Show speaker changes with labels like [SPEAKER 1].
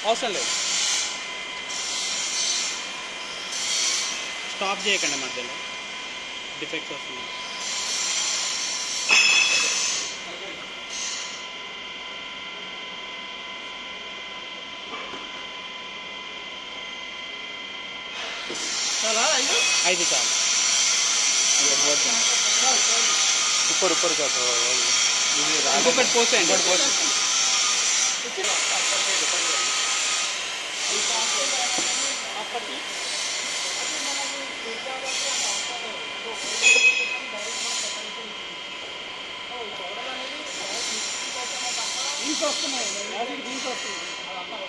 [SPEAKER 1] అవసరం లేదు స్టాప్ చేయకండి మధ్యలో డిఫెక్ట్స్ వస్తుంది
[SPEAKER 2] చాలా ఐదు
[SPEAKER 1] ఐదు చాలు
[SPEAKER 3] ऊपर ऊपर का थोड़ा
[SPEAKER 1] ఇంకొకటి పోసేయండి
[SPEAKER 2] దీనికి వస్తున్నాయి దీనికి వస్తుంది